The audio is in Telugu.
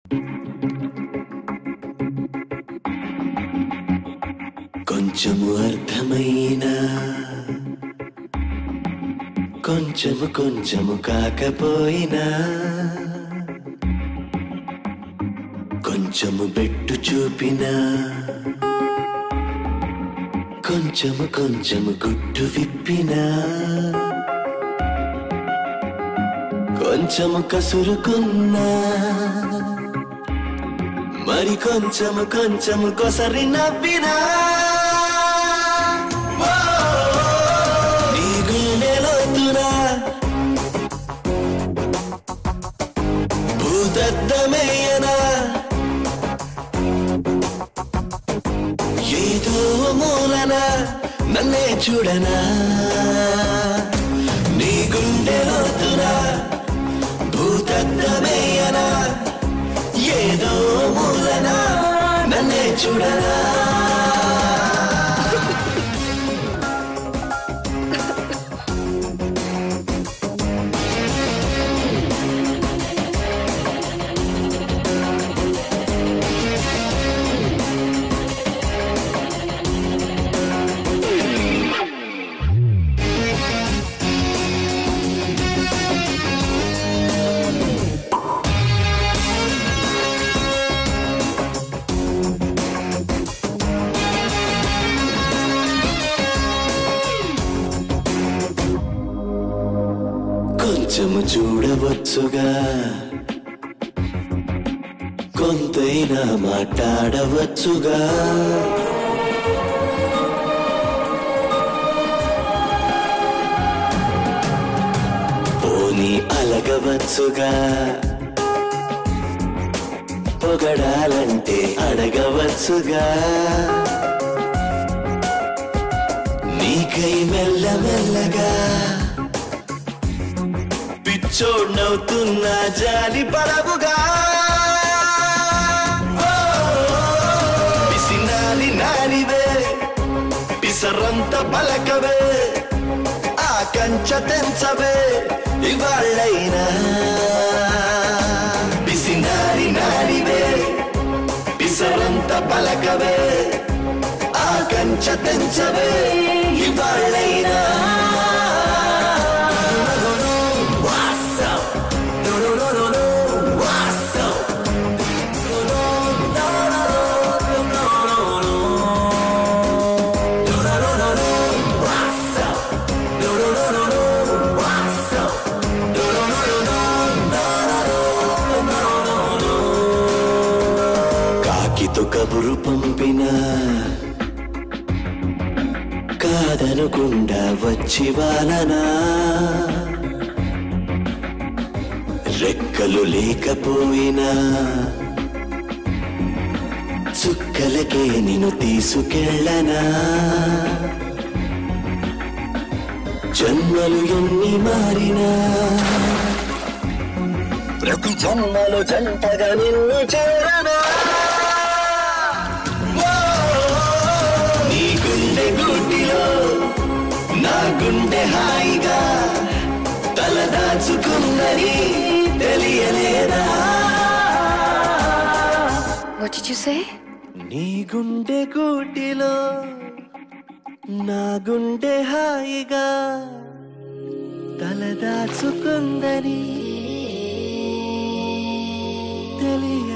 కొంచెము అర్థమైనా కొంచెము కొంచెము కాకపోయినా కొంచెము బెట్టు చూపినా కొంచెము కొంచెము గుట్టు విప్పినా కొంచెము కసురుకున్నా మరి కొంచెము కొంచెము కొసరి నవ్వినా ఓ, నీ గుండెలోతునా భూతద్దమేయనా ఏదో మూలన నన్నే చూడనా నీ గుండెలోతునా భూతద్దమేయనా ఏదో మూలన నన్నే చూడనా కొంచెము చూడవచ్చుగా కొంతైనా మాట్లాడవచ్చుగా పోనీ అలగవచ్చుగా పొగడాలంటే అడగవచ్చుగా నీకై మెల్లమెల్లగా పిచ్చోడ్నవుతున్నా జాలి పడవుగా ఓ, పిసినాలి నానివే పిసరంత పలకవే ఆ కంచ తెంచవే ఇవాళ్ళైనా పిసినాలి నానివే పిసరంత పలకవే ఆ కంచ తెంచవే ఇవాళ్ళైనా కాకితో కబురు పంపిన కాదనుకుండా వచ్చి వాలనా రెక్కలు లేకపోయినా చుక్కలకే నిన్ను తీసుకెళ్ళనా జన్మలు ఎన్ని మారినా ప్రతి జన్మలో జంటగా నిన్ను చేరనా ఓ, నీ గుండె గుడ్డిలో నా గుండె హాయిగా తలదాచుకుందని తెలియలేదా What did you say? నీ గుండె గూటిలో నా గుండె హాయిగా తలదాచుకుందని తెలియ